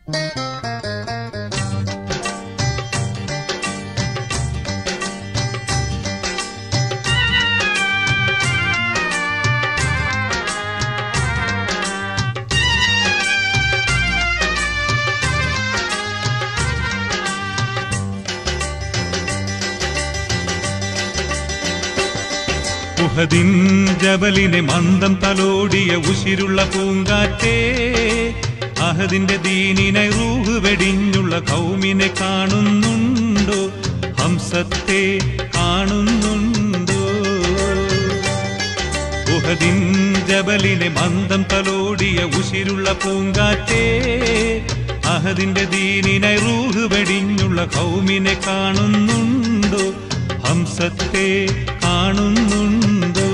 ഉഹദിൻ ജബലിനെ മന്ദം തലോടിയ ഉശിരുള്ള പൂങ്കാറ്റേ അഹദിന്റെ ദീനിനെ റൂഹ് വെടിഞ്ഞുള്ള കൗമിനെ കാണുന്നുണ്ടോ ഹംസത്തെ കാണുന്നുണ്ടോ ഉഹദിൻ ജബലിനെ മന്ദം തലോടിയ ഉശിരുള്ള പൂങ്കാറ്റേ അഹദിന്റെ ദീനിനെ റൂഹ് വെടിഞ്ഞുള്ള കൗമിനെ കാണുന്നുണ്ടോ ഹംസത്തെ കാണുന്നുണ്ടോ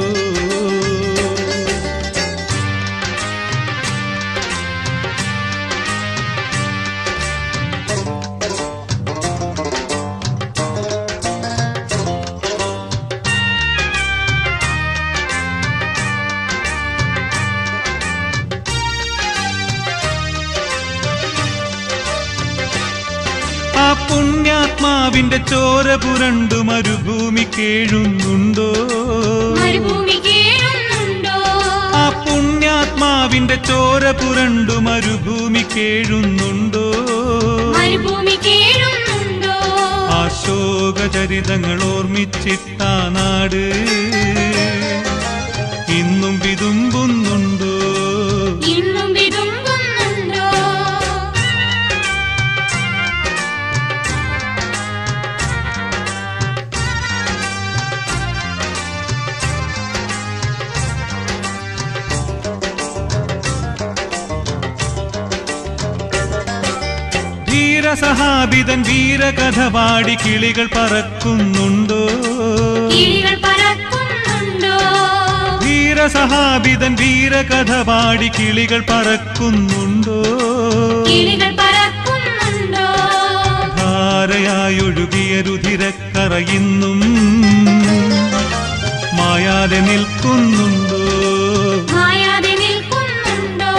ആ പുണ്യാത്മാവിന്റെ ചോര പുരണ്ടു മരുഭൂമി കേഴുന്നുണ്ടോ മരുഭൂമി കേഴുന്നുണ്ടോ ആ പുണ്യാത്മാവിന്റെ ചോര പുരണ്ടു മരുഭൂമി കേഴുന്നുണ്ടോ മരുഭൂമി കേഴുന്നുണ്ടോ ആ ശോകചരിതങ്ങൾ ഓർമ്മിച്ചിട്ട നാട് ഇന്നും വിതുമ്പുന്നുണ്ടോ ഇന്നും വിതുമ്പുന്നുണ്ടോ ധീരസഹാബിതൻ വീരകഥ പാടി കിളികൾ പറക്കുന്നുണ്ടോ കിളികൾ പറക്കുന്നുണ്ടോ ധീരസഹാബിതൻ വീരകഥ പാടി കിളികൾ പറക്കുന്നുണ്ടോ കിളികൾ പറക്കുന്നുണ്ടോ ധാരയായൊഴുകിയ രുധിരക്കറ ഇന്നും മായാതെ നിൽക്കുന്നുണ്ടോ മായാതെ നിൽക്കുന്നുണ്ടോ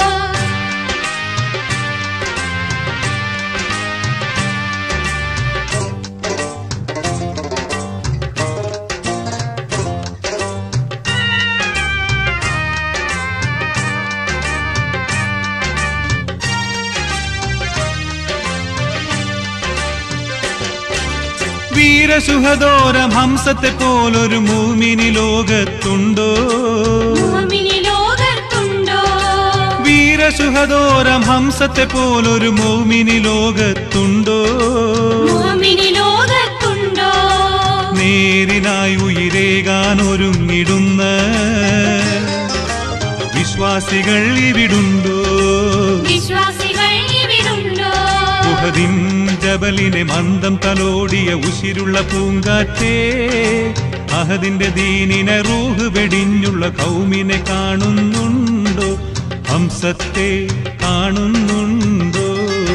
വീരസുഹദോരം ഹംസത്തെ പോലൊരു മൂമിനി ലോകത്തുണ്ടോ ഭൂമിനി ലോകത്തുണ്ടോ വീരസുഹദോരം ഹംസത്തെ പോലൊരു മൂമിനി ലോകത്തുണ്ടോ ഭൂമിനി ലോകത്തുണ്ടോ നേരിനായി ഉയിരേകാൻ ഒരുങ്ങിടുന്ന വിശ്വാസികൾ ഇവിടുണ്ടോ വിശ്വാസികൾ ഇവിടുണ്ടോ ഉഹദിൻ ജബലിനെ മന്ദം തലോടിയ ഉശിരുള്ള പൂങ്കാറ്റേ അഹദിന്റെ ദീനിനെ റൂഹ് വെടിഞ്ഞുള്ള കൗമിനെ കാണുന്നുണ്ടോ ഹംസത്തെ കാണുന്നുണ്ടോ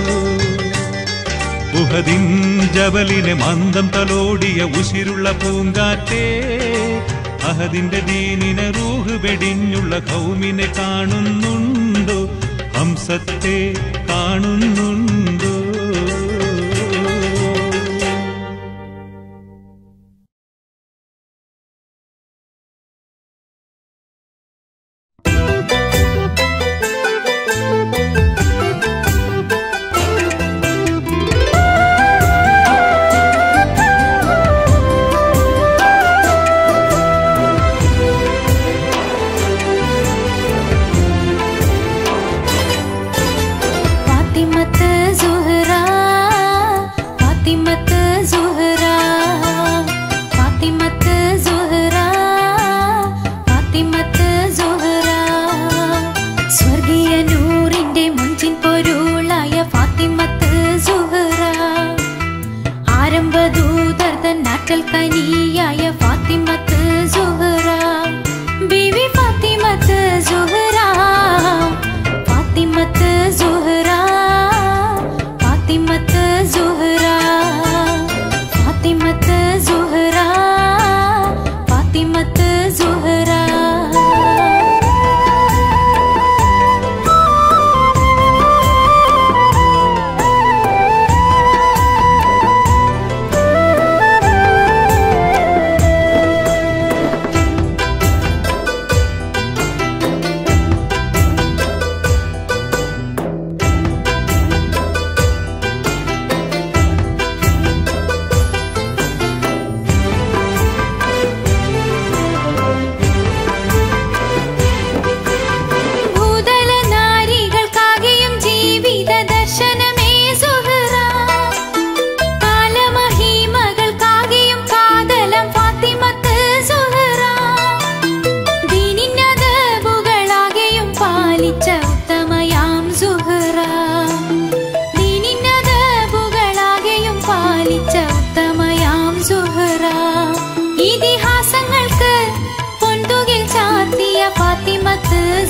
ഉഹദിൻ ജബലിനെ മന്ദം തലോടിയ ഉശിരുള്ള പൂങ്കാറ്റേ അഹദിന്റെ ദീനിനെ റൂഹ് വെടിഞ്ഞുള്ള കൗമിനെ കാണുന്നുണ്ടോ ഹംസത്തെ കാണുന്നുണ്ടോ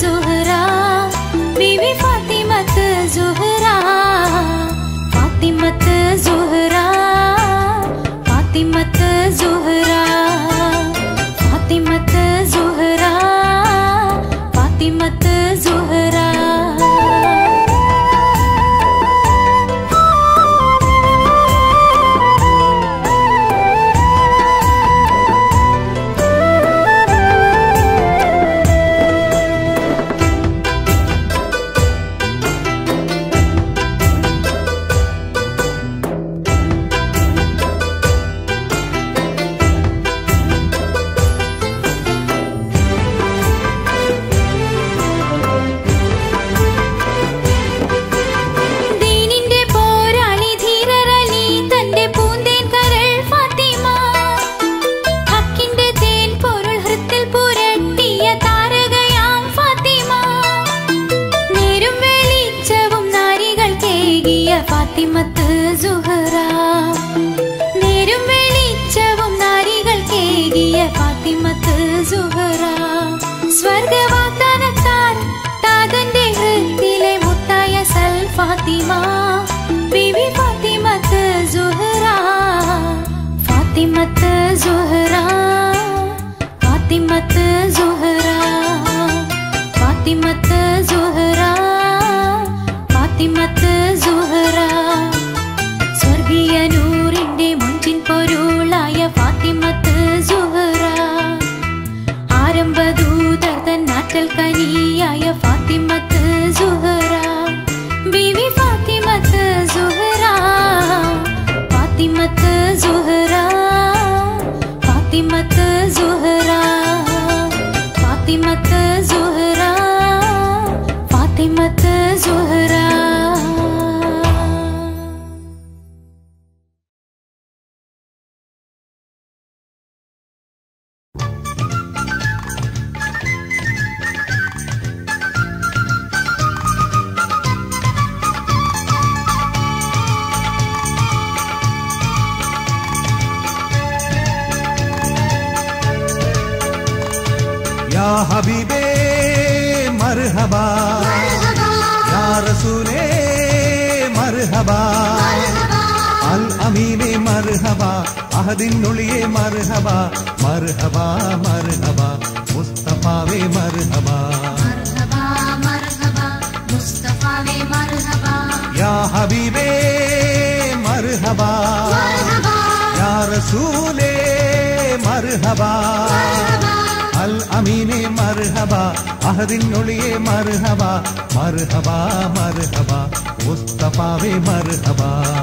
സുഹറ ബീവി ഫാത്തിമത്ത് സുഹറ ഫാത്തിമത്ത് സുഹറ ഫാത്തിമത്ത് സുഹറ ഫാത്തിമത്ത് സുഹറ ഫാത്തിമത്ത് സുഹറ ദീനിന്റെ പോരാളി ധീരരലി തന്റെ പൂന്തേൻ കരൾ ഫാത്തിമ ഹക്കിന്റെ തേൻ പൊരുൾ ഹൃത്തിൽ പുരട്ടിയ താരകയാം ഫാത്തിമ നേരും വെളിച്ചവും നാരികൾ കേകിയ ഫാത്തിമത്ത് സുഹറ നേരും വെളിച്ചവും നാരികൾ കേകിയ ഫാത്തിമത്ത് സുഹറ സ്വർഗവാഗ്ദാനത്താൽ താതന്റെ ഹൃത്തിലെ മുത്തായ സൽ ഫാത്തിമ ബിബി ഫാത്തിമത്ത് സുഹറ ഫാത്തിമത്ത് സുഹറ ഫാത്തിമത്ത് സുഹറ ഫാത്തിമത്ത് സുഹറ ഫാത്തിമത്ത് സുഹറ സ്വർഗീയ നൂറിന്റെ മുഞ്ചിൻ പൊരുളായ ഫാത്തിമത്ത് സുഹറ ആരംഭദൂതർ തൻ നാറ്റൽ കനിയായ ഫാത്തിമത്ത് സുഹറ ബീവി ഫാത്തിമത്ത് സുഹറ ഫാത്തിമത്ത് സുഹറ ഫാത്തിമത്ത് സുഹറ ഫാത്തിമത്ത് സുഹറ ഫാത്തിമത്ത് സുഹറ या हबीबे मरहबा या रसूले मरहबा അൽ അമീനെ മർഹബ അഹദിനുള്ളിയെ മർഹബ മർഹബ മർഹബ മുസ്തഫാവേ മർഹബ യാ ഹബീബേ മർഹബ യാ റസൂലേ മർഹബ അൽ അമീനെ മർഹബ അഹദിനുള്ളിയെ മർഹബ മർഹബ മർഹബ മുസ്തഫാവേ മർഹബ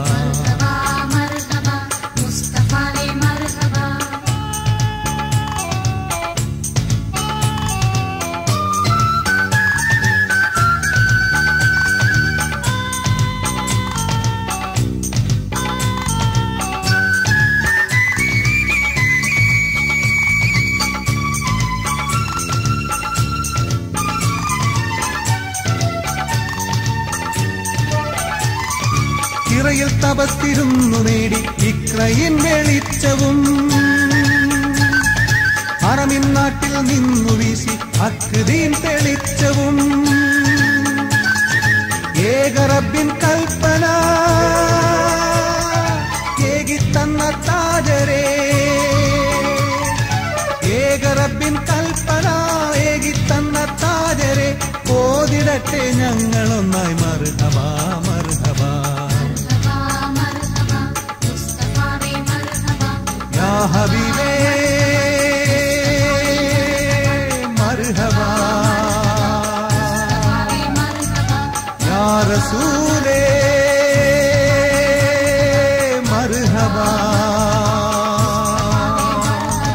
ചിറയിൽ തപത്തിരുന്നു നേടി ഇക്രയിൻ വെളിച്ചവും അറമിൻ നാട്ടിൽ നിന്നു വീശി അക്തീൻ തെളിച്ചവും ഏകറബിൻ കൽപ്പന ഏകിത്തന്ന താജരേ ഏകറബിൻ കൽപ്പന ഏകിത്തന്ന താജരെ പോതിടട്ടെ ഞങ്ങളൊന്നായി മർഹബ മർഹബ യാ ഹബീബേ മർഹബ യാ റസൂലേ മർഹബ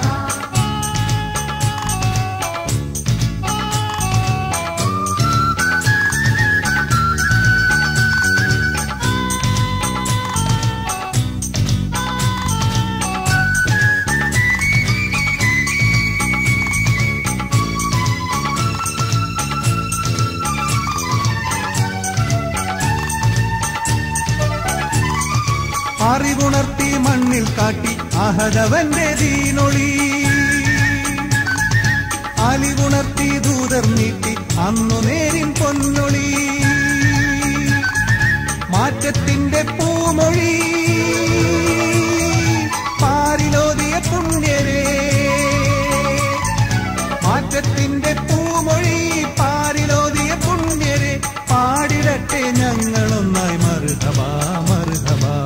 അറിവുണർത്തി മണ്ണിൽ കാട്ടി അഹദവന്റെ ദീനൊളി അലിവുണർത്തി ദൂതർ നീട്ടി അന്നു നേരിൻ പൊന്നൊളി മാറ്റത്തിന്റെ പൂമൊഴി പാരിലോതിയ പുണ്യരേ മാറ്റത്തിന്റെ പൂമൊഴി പാരിലോതിയ പുണ്യരെ പാടിടട്ടെ ഞങ്ങളൊന്നായി മറുഹബാ മറുഹബാ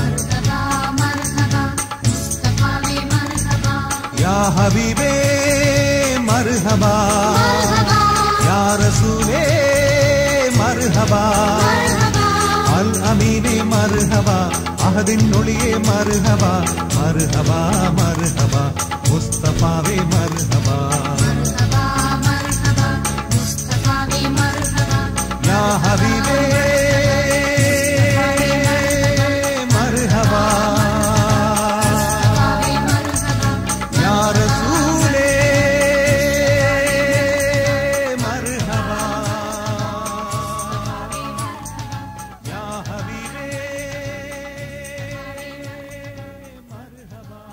യാ ഹബീബേ മർഹബാ യാ റസൂലേ മർഹബാ അൽ അമീനെ മർഹബാ അഹദിനൊളിയെ മർഹബാ മർഹബാ മർഹബാ മുസ്തഫാവേ മർഹബാ യാ ഹബീബേ മർഹബാ യാ റസൂലേ മർഹബാ യാ ഹബീബേ മർഹബാ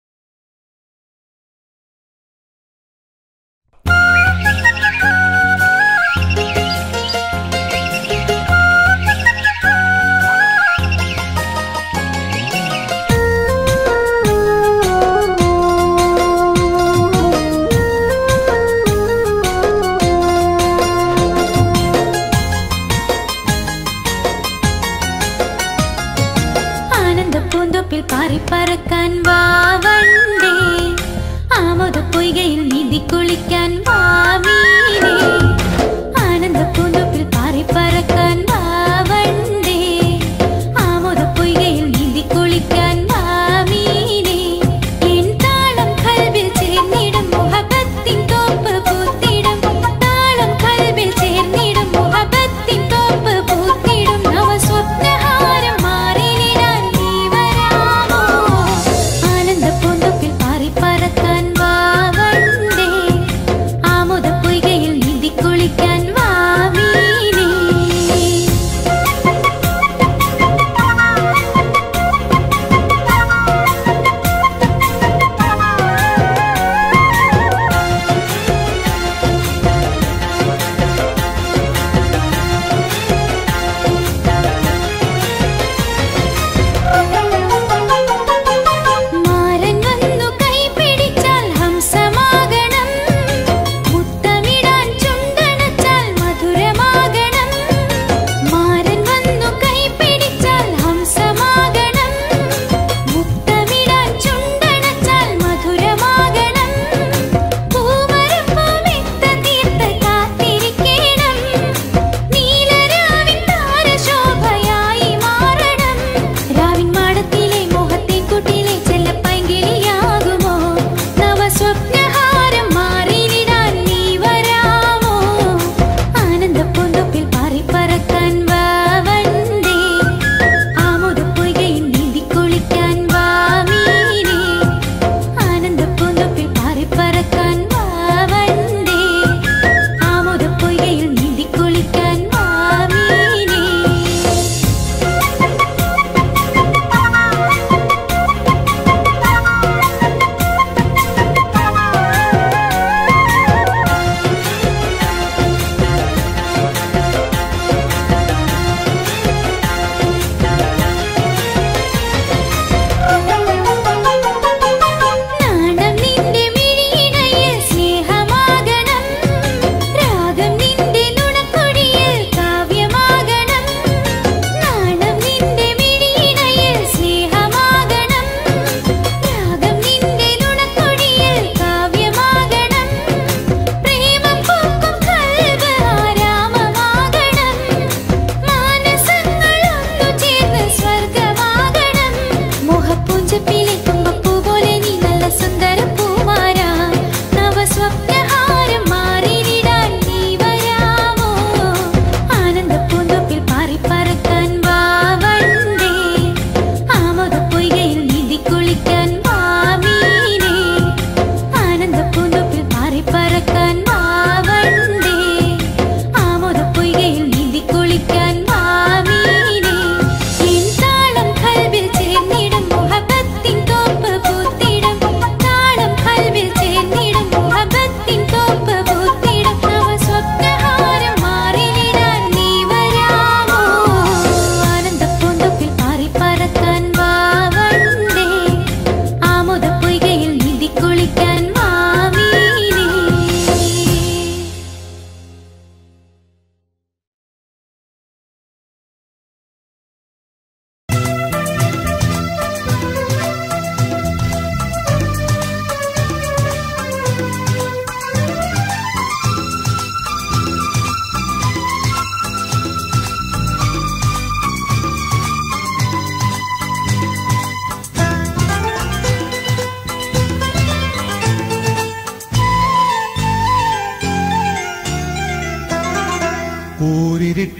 ആനന്ദ പൂന്തോപ്പിൽ പാറിപ്പറക്കാൻ വാവണ്ടേ ആമോദ പൊയ്കയിൽ നീതി കുളിക്കാൻ വാമീനേ ആനന്ദ പൂന്തോപ്പിൽ പാറിപ്പറക്കാൻ വാവണ്ടേ ആമോദ പൊയ്കയിൽ നീതി കുളിക്കാൻ വാമീനേ എൻ താളം കൽവിൽ ചേർന്നിടും മുഹബത്തിൻ തോപ്പ് പൂത്തിടും താളം കൽവിൽ ചേർന്നിടും മുഹബത്തിൻ തോപ്പ് പൂത്തിടും നവ സ്വപ്നഹാരം മാറിയിടാൻ നീ വരാമോ ആനന്ദ പൂന്തോപ്പിൽ പാറി പറക്കാൻ വാവണ്ടേ ആമോദ പൊയ്കയിൽ നിധിക്കുൾ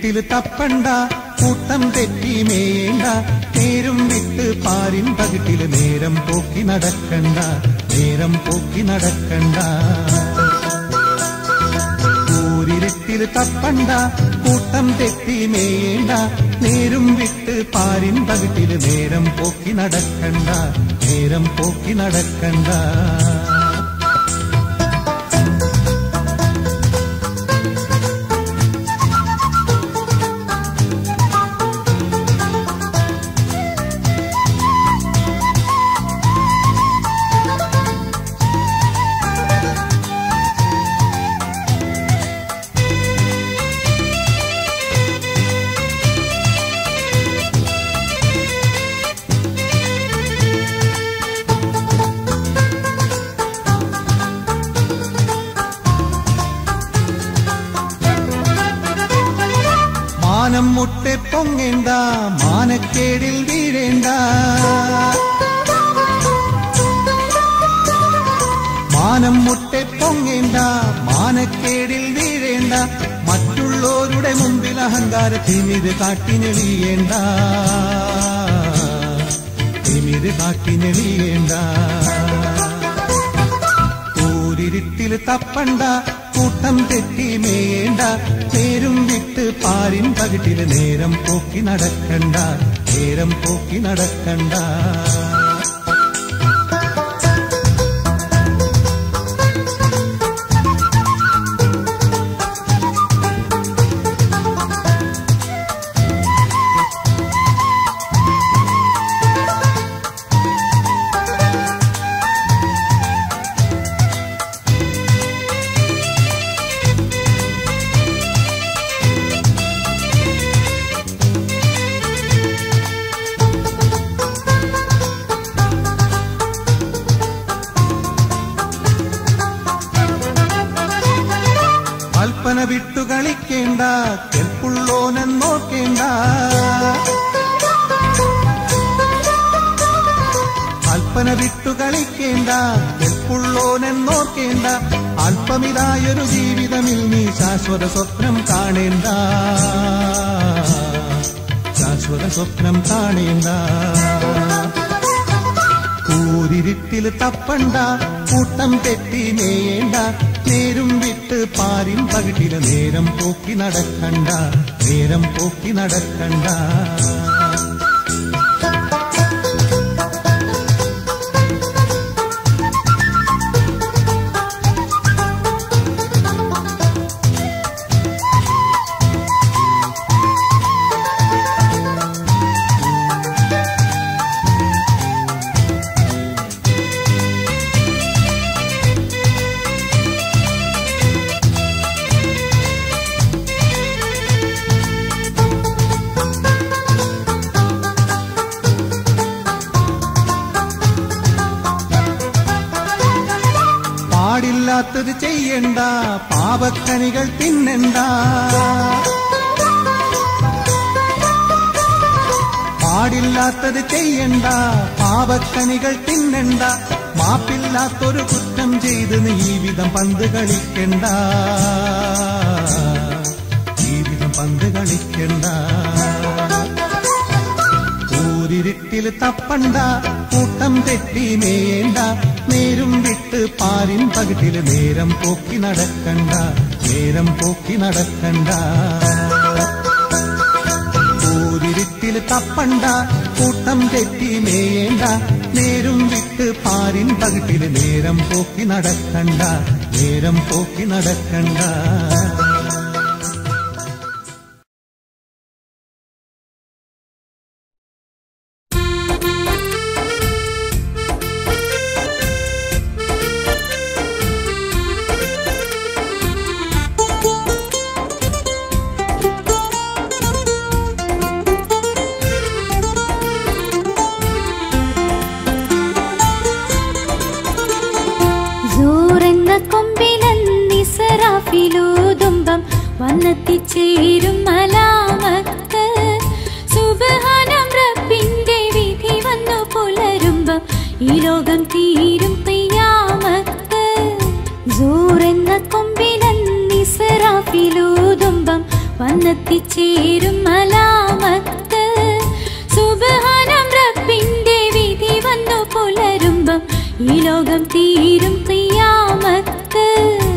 കൂരിരുട്ടിൽ തപ്പണ്ട കൂട്ടം തെറ്റി മേയേണ്ട നേരും വിട്ട് പാരിൻ പകിട്ടില് നേരം പോക്കി നടക്കണ്ട നേരം പോക്കി നടക്കണ്ട കൂരിരുട്ടിൽ തപ്പണ്ട കൂട്ടം തെറ്റി മേയേണ്ട നേരും വിട്ട് പാരിൻ പകിട്ടില് നേരം പോക്കി നടക്കണ്ട നേരം പോക്കി നടക്കണ്ട മാനം മുട്ടെ പൊങ്ങേണ്ട മാനക്കേടിൽ വീഴേണ്ട മാനം മുട്ടെ പൊങ്ങേണ്ട മാനക്കേടിൽ വീഴേണ്ട മറ്റുള്ളവരുടെ മുമ്പിൽ അഹങ്കാരത്തിനിത് കാട്ടിനെളിയേണ്ട തിമിര് കാട്ടിനെളിയേണ്ട കൂരിരുട്ടിൽ തപ്പണ്ട കൂട്ടം തെറ്റി മേയേണ്ട നേരും വിട്ട് പാരിൻ പകിട്ടില് നേരം പോക്കി നടക്കണ്ട നേരം പോക്കി നടക്കണ്ട കൽപ്പന വിട്ടു കളിക്കേണ്ട കെൽപ്പുള്ളോനം നോക്കേണ്ട കൽപ്പന വിട്ടു കളിക്കേണ്ട കെൽപ്പുള്ളോനം നോക്കേണ്ട അല്പമിതായൊരു ജീവിതമിൽ നീ ശാശ്വത സ്വപ്നം കാണേണ്ട ശാശ്വത സ്വപ്നം കാണേണ്ട കൂരിരുട്ടിൽ തപ്പണ്ട കൂട്ടം തെറ്റി മേയേണ്ട നേരും വിട്ട് പാരിൻ പകിട്ടില് നേരം പോക്കി നടക്കണ്ട നേരം പോക്കി നടക്കണ്ട പാടില്ലാത്തത് ചെയ്യണ്ട പാപക്കനികൾ തിന്നണ്ട പാടില്ലാത്തത് ചെയ്യണ്ട പാപക്കനികൾ തിന്നണ്ട മാപ്പില്ലാത്തൊരു കുറ്റം ചെയ്ത് നീ വിധം പന്ത് കളിക്കണ്ട ജീവിതം പന്ത് കളിക്കണ്ട ഊരിരുട്ടിൽ തപ്പണ്ട കൂട്ടം തെറ്റി മേയേണ്ട നേരും വിട്ട് പാരിൻ പകിട്ടില് നേരം പോക്കി നടക്കണ്ട നേരം പോക്കി നടക്കണ്ട ഊരിരുട്ടിൽ തപ്പണ്ട കൂട്ടം തെറ്റി മേയേണ്ട നേരും വിട്ട് പാരിൻ പകിട്ടില് നേരം പോക്കി നടക്കണ്ട നേരം പോക്കി നടക്കണ്ട സൂറെന്ന കൊമ്പിലെന്നിസറാഫിലൂതുമ്പം വന്നെത്തിച്ചേരും മലാമത്ത് സുബഹാനം റബ്ബിന്റെ വിധി വന്നു പുലരുമ്പം ഈ ലോകം തീരും പെയ്യാമത്ത് സൂറെന്ന കൊമ്പിലെന്നിസറാഫിലൂതുമ്പം വന്നെത്തിച്ചേരും മലാമത്ത് സുബ്ഹാനം റബ്ബിന്റെ വിധി വന്നു പുലരുമ്പം ഈ ലോകം തീരും ഖിയാമത്ത്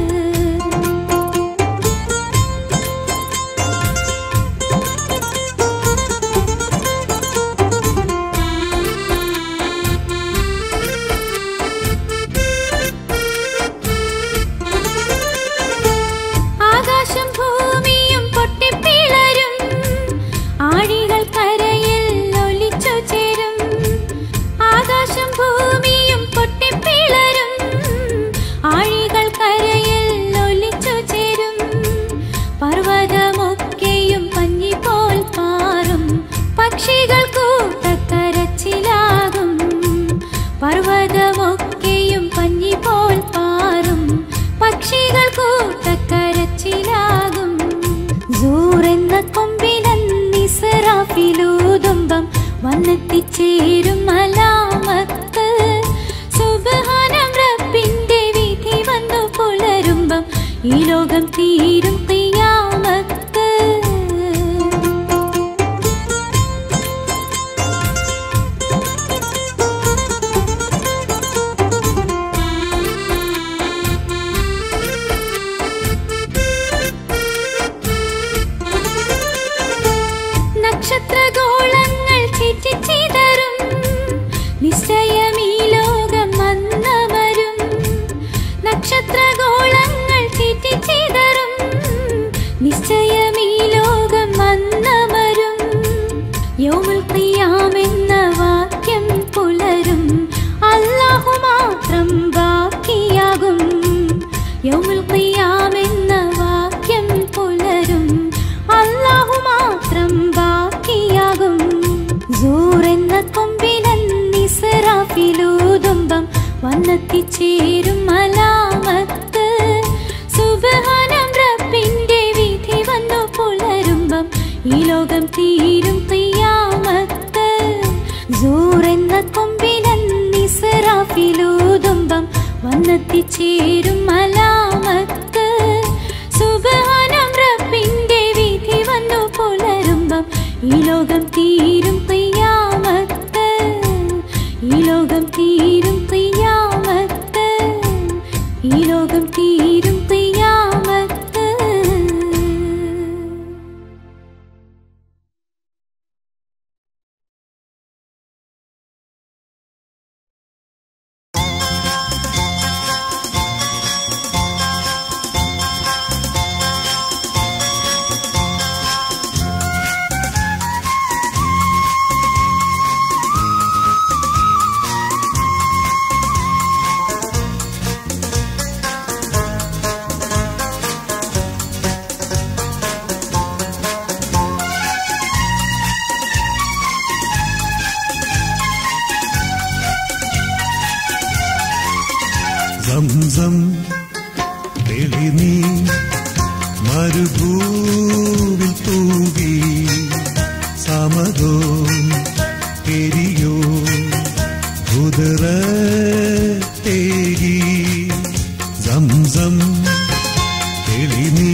ആകാശം ഭൂമിയും പൊട്ടിപ്പിളരും ആഴികൾ കരയിൽ ഒലിച്ചു ചേരും ആകാശം ഭൂമിയും പൊട്ടിപ്പിളരും ആഴികൾ കരയിൽ ഒലിച്ചു ചേരും പർവ്വതമൊക്കെയും പഞ്ഞി പോൽ പാറും പക്ഷികൾ കൂട്ടക്കരച്ചിലാകും പർവ്വതമൊക്കെയും പഞ്ഞി പോൽ പാറും പക്ഷികൾ കൂട്ടക്കരച്ചിലാകും സൂറെന്ന കൊമ്പിലൂതുമ്പം വന്നെത്തിച്ചേരും മലാമത്ത് സുബ്ഹാനം റബ്ബിന്റെ വിധി വന്നു പുലരുമ്പം ഈ ലോകം തീരും ഖിയാമത്ത് നക്ഷത്രഗോളങ്ങൾ ചിറ്റിച്ചിതറും നിശ്ചയം ഈ ലോകം വന്നവരും നക്ഷത്രഗോളങ്ങൾ ചിറ്റിച്ചിതറും നിശ്ചയം ഈ ലോകം വന്നവരും യൗമുൽ ഖിയാമെന്ന വാക്യം പുലരും അല്ലാഹു മാത്രം ബാക്കിയാകും യൗമുൽ ഖിയാമെന്ന വാക്യം പുലരും അല്ലാഹു മാത്രം ബാക്കിയാകും സൂറെന്ന കൊമ്പിലൂതുമ്പം വന്നെത്തിച്ചേരും മലാമത്ത് സുബ്ഹാനം റബ്ബിന്റെ വിധി വന്നു പുലരുമ്പം ഈ ലോകം തീരും ഖിയാമത്ത് സൂറെന്ന കൊമ്പിലൂതുമ്പം വന്നെത്തിച്ചേരും മലാമത്ത് സുബ്ഹാനം റബ്ബിന്റെ വിധി വന്നു പുലരുമ്പം ഈ ലോകം തീരും ഖിയാമത്ത് ഈ ലോകം തീരും ഖിയാമത്ത് ഈ ലോകം തീരും ഖിയാമത്ത് സംസം തെളിനീ മരുഭൂവിൽ തൂകി സമതോ പെരിയോ കുതിര തേകി സംസം തെളിനീ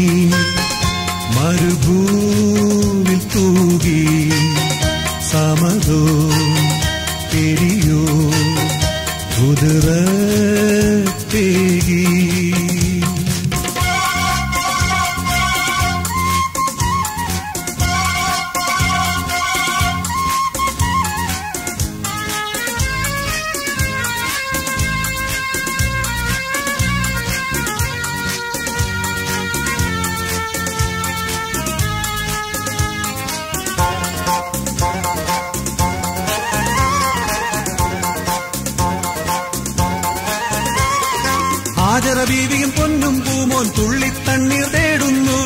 മരുഭൂവിൽ തൂകി സമതോ പെരിയോ കുതിര തേകി ഹാജറ ബീവിയും പൊന്നും പൂമോൻ തുള്ളിത്തണ്ണീർ തേടുന്നു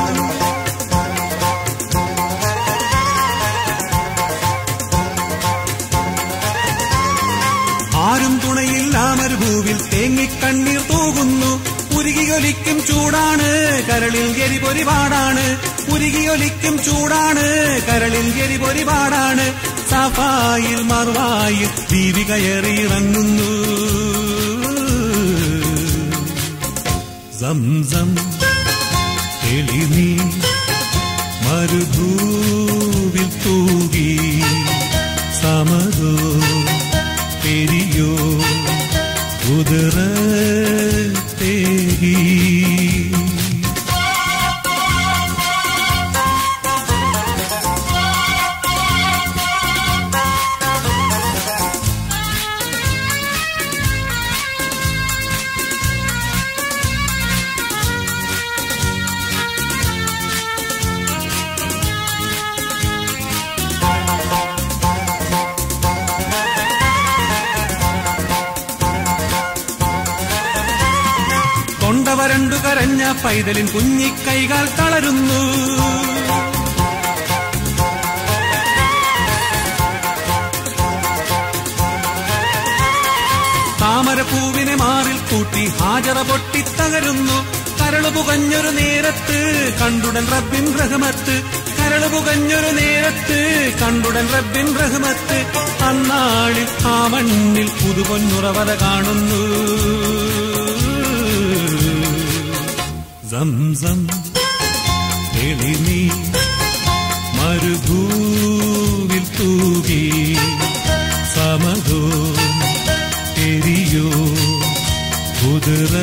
ആരും തുണയില്ല മരുഭൂവിൽ തേങ്ങിക്കണ്ണീർ തൂകുന്നു ഉരുകിയൊലിക്കും ചൂടാണ് കരളിൽ എരിപൊരിപാടാണ് ഉരുകിയൊലിക്കും ചൂടാണ് കരളിൽ എരിപൊരിപാടാണ് സഫായിൽ മറുവായിൽ ദീപി കയറിയിറങ്ങുന്നു സംസം തെളിനീ സമതോ പെരിയോ ഉദര തേകി കൊണ്ടവരണ്ടു കരഞ്ഞ പൈതലിൻ കുഞ്ഞിക്കൈകൾ തളരുന്നു താമരപ്പൂവിനെ മാറിൽ കൂട്ടി ഹാജറ പൊട്ടിത്തകരുന്നു കരളു പുകഞ്ഞൊരു നേരത്ത് കണ്ടുടൻ റബ്ബിൻ റഹ്മത്ത് കരളു പുകഞ്ഞൊരു നേരത്ത് കണ്ടുടൻ റബ്ബിൻ റഹ്മത്ത് അന്നാളിൽ ആ മണ്ണിൽ പുതുപൊന്നുറവത കാണുന്നു സംസം തെളിനീ മരുഭൂവിൽ തൂകി സമതോ എരിയോ കുതിര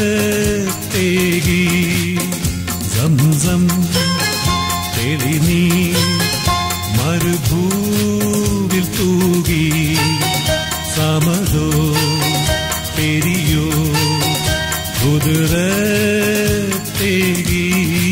തേകി സംസം തെളിനീ മരുഭൂവിൽ തൂകി സമതോ പെരിയോ കുതിര തേകി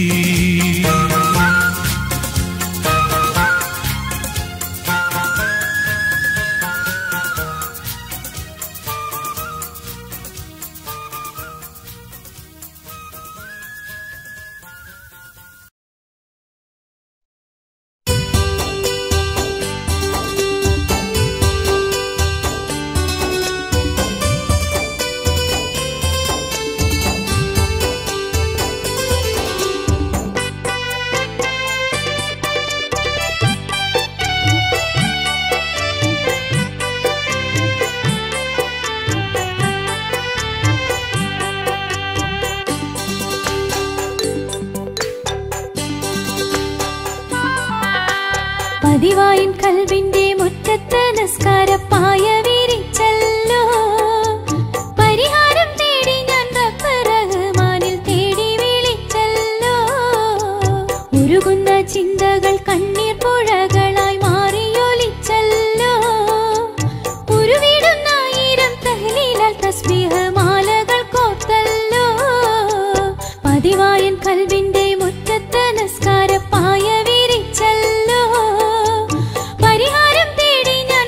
പതിവായിൻ കൽവിന്റെ മുറ്റത്ത് നിസ്കാരപ്പായ വിരിച്ചല്ലോ പരിഹാരം തേടി ഞാൻ റബ്ബ് റഹ്മാനിൽ തേടി വിളിച്ചല്ലോ ഉരുകുന്ന ചിന്തകൾ കണ്ണീർ പുഴകളായി മാറിയൊലിച്ചല്ലോ ഉരുവിടുന്ന ആയിരം തഹ്ലീലാൽ തസ്ബീഹ് മാലകൾ കോർത്തല്ലോ പതിവായൻ കൽവിന്റെ മുറ്റത്ത് നിസ്കാരപ്പായ വിരിച്ചല്ലോ പരിഹാരം തേടി ഞാൻ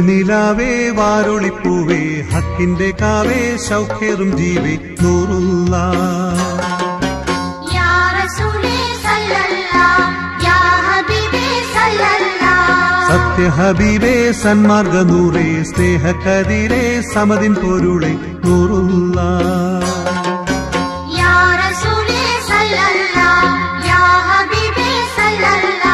നിലാവേ വാരുളിപ്പൂവേ ഹക്കിന്റെ കാവേ ശൗഖേറും ജീവേ നൂറുള്ള യാ റസൂലേ സല്ലല്ലാ യാ ഹബീബേ സല്ലല്ലാ സത്യഹബീബേ സന്മാർഗ നൂറേ സ്നേഹക്കതിരേ സമതിൻ പൊരുളെ നൂറുള്ള യാ റസൂലേ സല്ലല്ലാ യാ ഹബീബേ സല്ലല്ലാ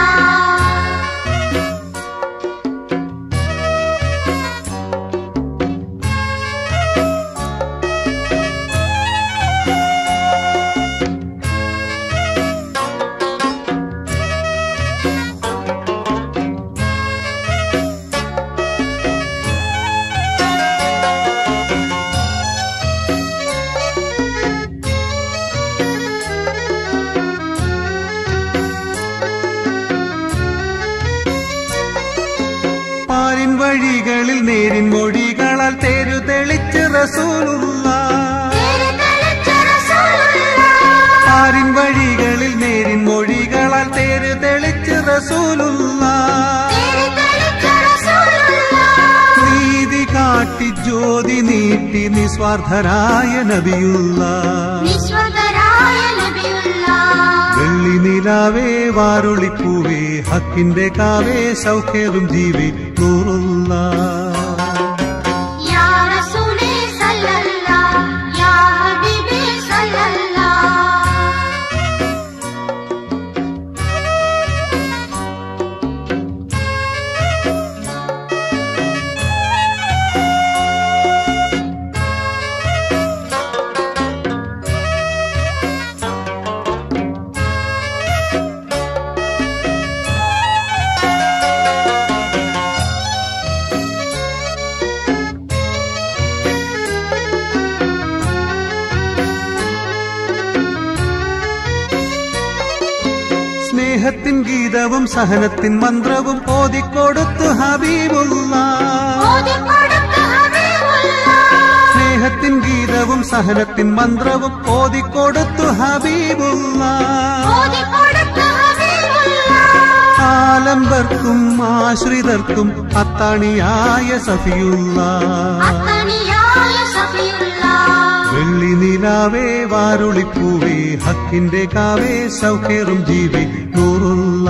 പാരിൻ വഴികളിൽ നേരിൻ മൊഴികളാൽ തേരു തെളിച്ച് റസൂലുള്ള തിരുത്തലിച്ച റസൂലുള്ളാ പാരിൻ വഴികളിൽ നേരിൻ മൊഴികളാൽ തേര് തെളിച്ച് റസൂലുള്ള തിരുത്തലിച്ച റസൂലുള്ളാ നീതി കാട്ടി ജ്യോതി നീട്ടി നിസ്വാർത്ഥരായ നബിയുള്ള നിസ്വതരായ നബിയുള്ളാ വെള്ളി നിലാവേ വാരുളിപ്പൂവേ ഹക്കിന്റെ കാവേ സൗഖ്യവും ജീവി നൂറുള്ള യാ റസൂലേ സല്ലല്ലാ യാ ഹബീബേ സല്ലല്ലാ സ്നേഹത്തിൻ ഗീതവും സഹനത്തിൻ മന്ത്രവും ഓതിക്കൊടുത്തു ഹബീബുള്ള ഓതിക്കൊടുത്ത ഹബീബുള്ളാ സ്നേഹത്തിൻ ഗീതവും സഹനത്തിൻ മന്ത്രവും ഓതിക്കൊടുത്തു ഹബീബുള്ള ഓതിക്കൊടുത്ത ഹബീബുള്ളാ ആലംബർക്കും ആശ്രിതർക്കും അത്താണിയായ സഫിയുള്ള അത്തണിയായ സഫിയുള്ളാ വെള്ളി നിലാവേ വാരുളിപ്പൂവേ ഹക്കിന്റെ കാവേ സൗഖ്യറും ജീവി നൂറുള്ള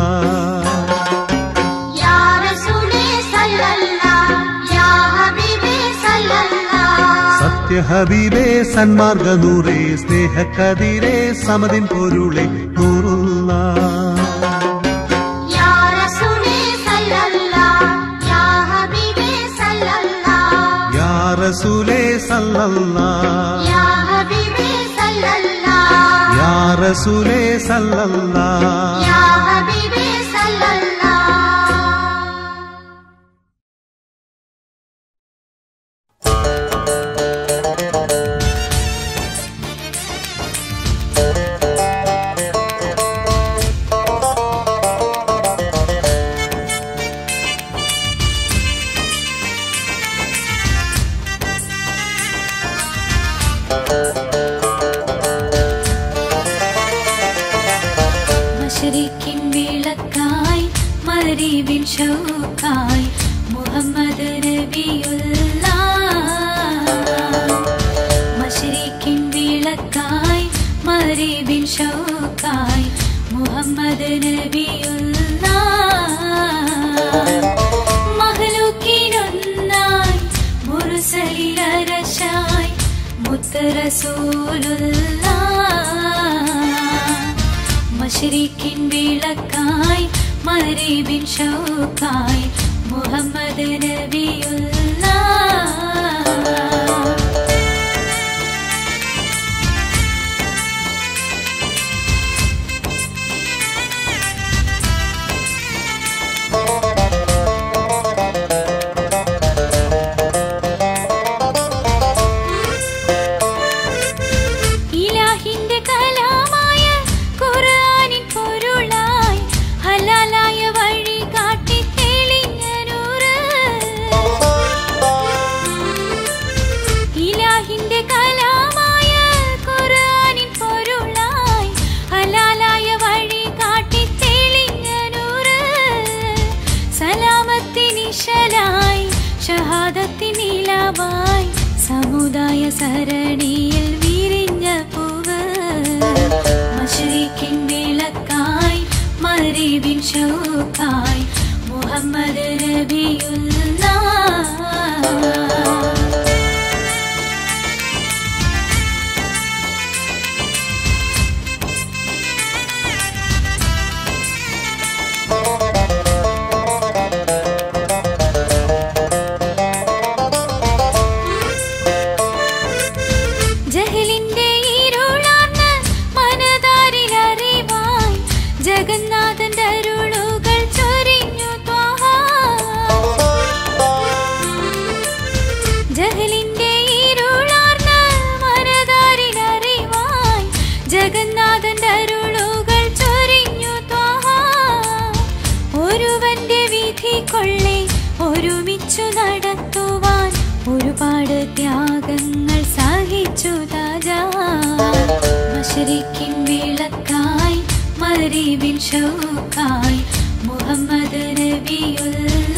യാ റസൂലേ സല്ലല്ലാ യാ ഹബീബേ സല്ലല്ലാ സത്യഹബീബേ സന്മാർഗ നൂറേ സ്നേഹക്കതിരേ സമതിൻ പൊരുളെ നൂറുള്ള യാ റസൂലേ സല്ലല്ലാ യാ ഹബീബേ സല്ലല്ലാ യാ റസൂലേ സല്ലല്ലാ യാ ഹബീബേ സല്ലല്ലാ യാ റസൂലേ സല്ലല്ലാ യാ ഹബീബേ സല്ലല്ലാ മശരിക്കിൻ വിളക്കായി മരീബിൻ ഷൗക്കായി മുഹമ്മദ് നബിയുള്ള മശരിക്കിൻ വിളക്കായി മരീബിൻ ഷൗക്കായി മുഹമ്മദ് നബിയുള്ള മഹലൂക്കിനൊന്നായി മുറുസലിലരശായി മുത്തറസൂലുള്ള മഷരിക്കിൻ വിളക്കായി മരീബിൻ ഷൗക്കായി മുഹമ്മദ് നബിയുള്ള ഇലാഹിന്റെ കലാമായ ഖുർആനിൻ പൊരുളായി ഹലാലായ വഴി കാട്ടി തെളിഞ്ഞ നൂറ് സമുദായ സരണിയിൽ വിരിഞ്ഞ പൂവ് മഷരിക്കിൻ വിളക്കായി മരീബിൻ ഷൗക്കായി മുഹമ്മദ് നബിയുള്ള ജഹലിന്റെ ഇരുളാർന്ന മനതാരിൽ അറിവായി ജഗന്നാഥന്റെ അരുളുകൾ ചൊരിഞ്ഞു ത്വാഹ. ജഹലിന്റെ ഇരുളാർന്ന മനതാരിൽ അറിവായി ജഗന്നാഥന്റെ അരുളുകൾ ചൊരിഞ്ഞു ത്വാഹ. ഒരുവന്റെ വിധി കൊള്ളെ ഒരുമിച്ചു നടത്തുവാൻ ഒരുപാട് ത്യാഗങ്ങൾ സഹിച്ചു താജാ മഷരിക്കിൻ വിളക്കായി മരീബിൻ ഷൗക്കായി മുഹമ്മദ് നബിയുള്ള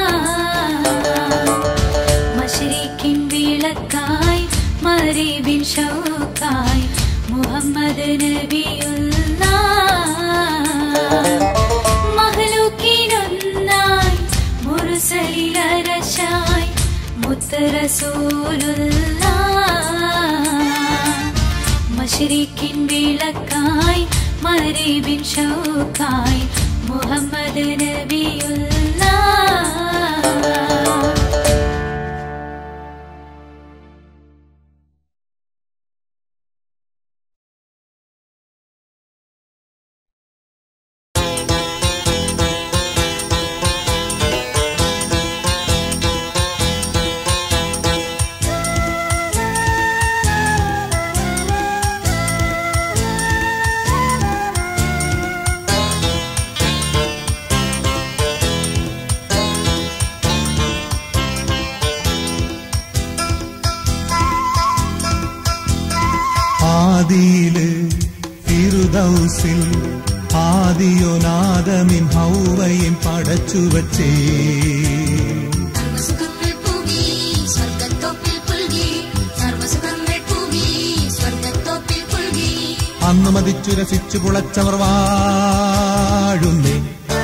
മഷരിക്കിൻ വിളക്കായി മരീബിൻ ഷൗക്കായി മുഹമ്മദ് നബിയുള്ള മഹ്ലൂക്കിനൊന്നായി മുറുസലിലരശായി മുത്തറസൂലുള്ള മഷരിക്കിൻ വിളക്കായി മരീബിൻ ഷൗക്കായി മുഹമ്മദ് നബിയുള്ള ആദിയില് ഫിറുദൗസിൽ ആദിയൊനാദമിൻ ഹൗവയും പടച്ചു വച്ചേ സർവസുഖങ്ങൾ പൂകി സ്വർഗത്തോപ്പിൽ പുൽകി സർവസുഖങ്ങൾ പൂകി സ്വർഗത്തോപ്പിൽ പുൽകി അന്ന് മതിച്ചു രസിച്ചു പുളച്ചവർ വാഴുന്നേ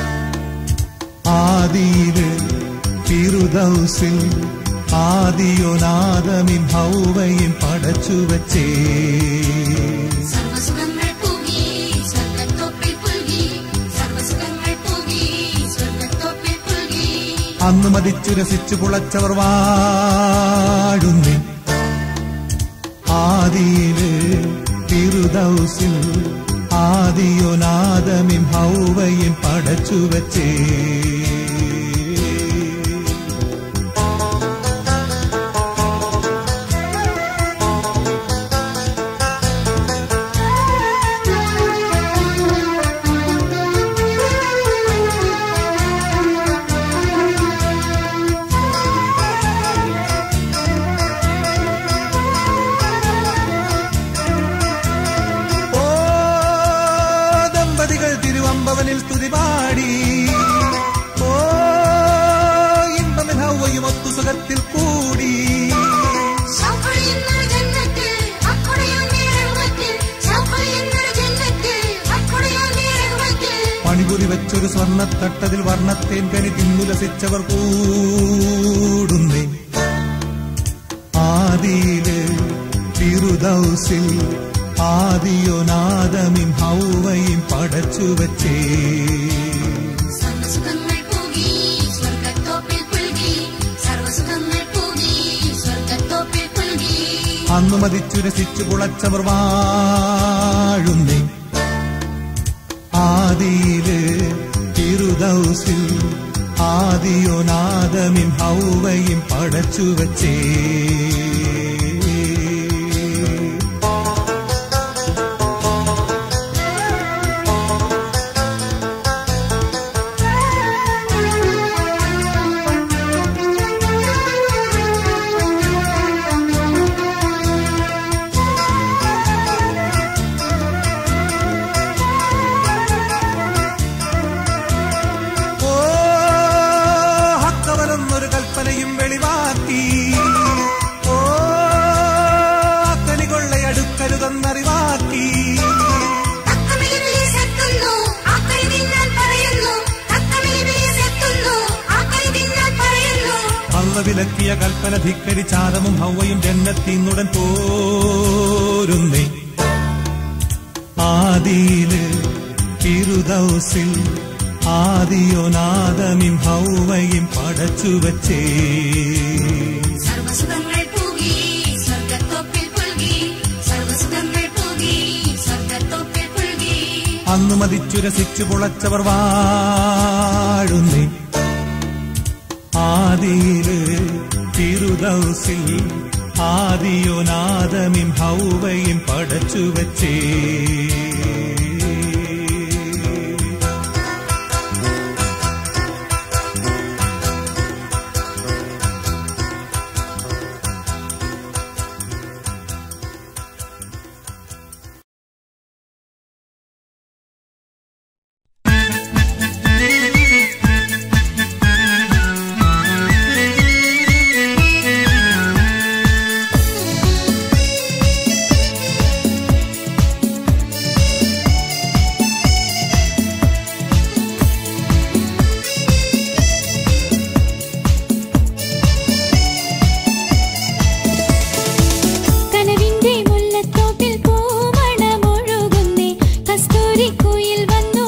ആദിയില് ഫിറുദൗസിൽ ആദിയൊനാദമിൻ ഹൗവയും പടച്ചു വച്ചേ സർവസുഖങ്ങൾ പൂകി സ്വർഗത്തോപ്പിൽ പുൽകി സർവസുഖങ്ങൾ പൂകി സ്വർഗത്തോപ്പിൽ പുൽകി അന്ന് മതിച്ചു രസിച്ചു പുളച്ചവർ വാഴുന്നേ ആദിയില് തിരുദൗസിൽ ആദിയൊനാദമിം ഹൗവയും പടച്ചു വച്ചേ ഓ ദമ്പതികൾ തിരുവമ്പവനിൽ സ്തുതി പാടി ഓ ഇമ്പമിൽ ഹൗവയും ഒത്തു സുഖത്തിൽ കൂടി ശൗഖളിയെന്നൊരു ജന്നത്തിൽ അക്കുടയോ നീരഹ്മത്തിൽ ശൗഖളിയെന്നൊരു ജന്നത്തിൽ അക്കുടയോ നീരഹ്മത്തിൽ പണിപുരി വെച്ചൊരു സ്വർണ്ണത്തട്ടതിൽ വർണ്ണത്തേൻ കനി തിന്നുലസിച്ചവർ കൂടുന്നേ ആദിയില് തിരുദൗസിൽ ആദിയൊനാദമിൻ ഹൗവയും പടച്ചു വച്ചേ സർവസുഖങ്ങൾ പൂകി സ്വർഗത്തോപ്പിൽ പുൽകി സർവസുഖങ്ങൾ പൂകി സ്വർഗത്തോപ്പിൽ പുൽകി അന്ന് മതിച്ചു രസിച്ചു പുളച്ചവർ വാഴുന്നേ ആദിയില് തിരുദൗസിൽ ആദിയൊനാദമിൻ ഹൗവയും പടച്ചു വച്ചേ ഓ ഹക്കവരെന്നൊരു കൽപ്പനയും വെളിവാക്കി ഓ വിലക്കിയ കൽപ്പന ധിക്കരിച്ചാദമും ഹൗവയും ജന്നത്തിന്നുടൻ പോരുന്നേ ആദിയില് കിരുദൗസിൽ ആദിയോനാദമിം ഹൗവയും പടച്ചു വച്ചേ സർവസുഖങ്ങൾ പൂകി സ്വർഗത്തോപ്പിൽ പുൽകി സർവസുഖങ്ങൾ പൂകി സ്വർഗത്തോപ്പിൽ പുൽകി അന്ന് മതിച്ചു രസിച്ചു പൊളച്ചവർ വാഴുന്നേ ആദിയില് തിരുദൗസിൽ ആദിയോനാദമിം ഹൗവയും പടച്ചു വച്ചേ കനവിന്റെ മുല്ലത്തോപ്പിൽ പൂമണമൊഴുകുന്നേ കസ്തൂരി കുയിൽ വന്നു